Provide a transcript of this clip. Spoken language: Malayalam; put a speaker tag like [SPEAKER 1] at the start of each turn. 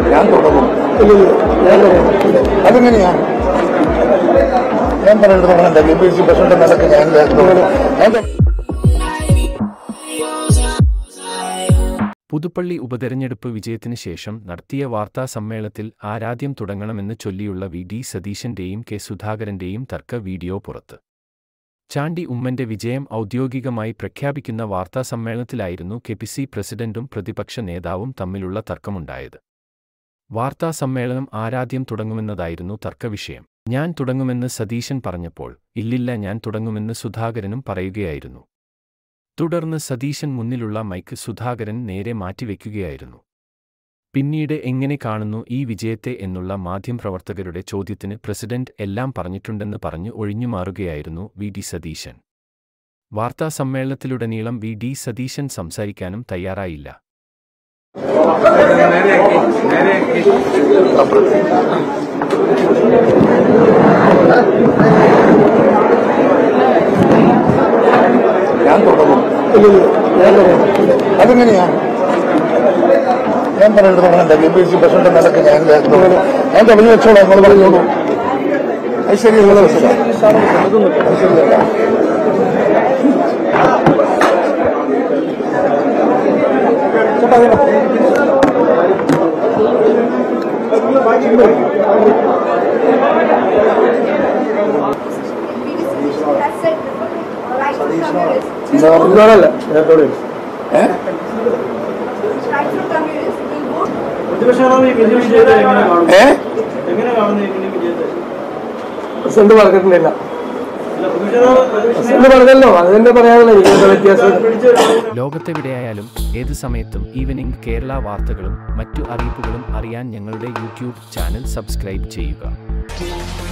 [SPEAKER 1] ഞാൻ തുടങ്ങും അതെങ്ങനെയാ ഞാൻ പറയുന്നത് തുടങ്ങണ്ട ബി പി സി പ്രസിഡന്റ് നിലക്ക് ഞാൻ ഞാൻ തുടങ്ങും.
[SPEAKER 2] പുതുപ്പള്ളി ഉപതെരഞ്ഞെടുപ്പ് വിജയത്തിന് ശേഷം നടത്തിയ വാർത്താ സമ്മേളനത്തിൽ ആരാദ്യം തുടങ്ങണമെന്ന് ചൊല്ലിയുള്ള വി ഡി സതീശന്റെയും കെ സുധാകരന്റെയും തർക്ക വീഡിയോ പുറത്ത് ചാണ്ടി ഉമ്മന്റെ വിജയം ഔദ്യോഗികമായി പ്രഖ്യാപിക്കുന്ന വാർത്താ സമ്മേളനത്തിലായിരുന്നു കെ പി സി പ്രസിഡന്റും പ്രതിപക്ഷ നേതാവും തമ്മിലുള്ള തർക്കമുണ്ടായത് വാർത്താ സമ്മേളനം ആരാദ്യം തുടങ്ങുമെന്നതായിരുന്നു തർക്കവിഷയം ഞാൻ തുടങ്ങുമെന്ന് സതീശൻ പറഞ്ഞപ്പോൾ ഇല്ലില്ല ഞാൻ തുടങ്ങുമെന്ന് സുധാകരനും പറയുകയായിരുന്നു തുടർന്ന് സതീശൻ മുന്നിലുള്ള മൈക്ക് സുധാകരൻ നേരെ മാറ്റിവെക്കുകയായിരുന്നു പിന്നീട് എങ്ങനെ കാണുന്നു ഈ വിജയത്തെ എന്നുള്ള മാധ്യമപ്രവർത്തകരുടെ ചോദ്യത്തിന് പ്രസിഡന്റ് എല്ലാം പറഞ്ഞിട്ടുണ്ടെന്ന് പറഞ്ഞ് ഒഴിഞ്ഞുമാറുകയായിരുന്നു വി ഡി സതീശൻ വാർത്താ സമ്മേളനത്തിലുടനീളം വി ഡി സതീശൻ സംസാരിക്കാനും തയ്യാറായില്ല
[SPEAKER 1] ഞാൻ തുടങ്ങും അതെങ്ങനെയാ ഞാൻ പറയുന്നത് തുടങ്ങണ്ട ബി പി സി പ്രസിഡന്റ് നിലക്ക് ഞാൻ തുടങ്ങും. ഞാൻ തുടങ്ങി വെച്ചോളാം നിങ്ങൾ പറഞ്ഞോളൂ അത് ശരിയല്ല അത് ശരിയല്ല
[SPEAKER 3] That's it. Right from communists.
[SPEAKER 1] എന്താ പറഞ്ഞാലല്ല നേരത്തോടെ ഏ
[SPEAKER 3] Right from communists. Will vote.
[SPEAKER 4] പ്രതിപക്ഷമാണോ ഈ വിധി വിജയത്തെ എങ്ങനെ കാണുന്നു
[SPEAKER 1] ഏ
[SPEAKER 4] എങ്ങനെ കാണുന്നു ഈ വിധി വിജയത്തെ
[SPEAKER 5] പ്രസിഡന്റ് പറഞ്ഞിട്ടുണ്ടില്ല
[SPEAKER 4] അല്ല പ്രതിപക്ഷമാണോ
[SPEAKER 5] പ്രസിഡന്റ് പറഞ്ഞല്ലോ അത് തന്നെ പറയാനുള്ള എനിക്ക് വ്യത്യാസം
[SPEAKER 4] പിടിച്ചു
[SPEAKER 2] ലോകത്തെവിടെയായാലും ഏത് സമയത്തും ഈവനിംഗ് കേരള വാർത്തകളും മറ്റു അറിയിപ്പുകളും അറിയാൻ ഞങ്ങളുടെ യൂട്യൂബ് ചാനൽ സബ്സ്ക്രൈബ് ചെയ്യുക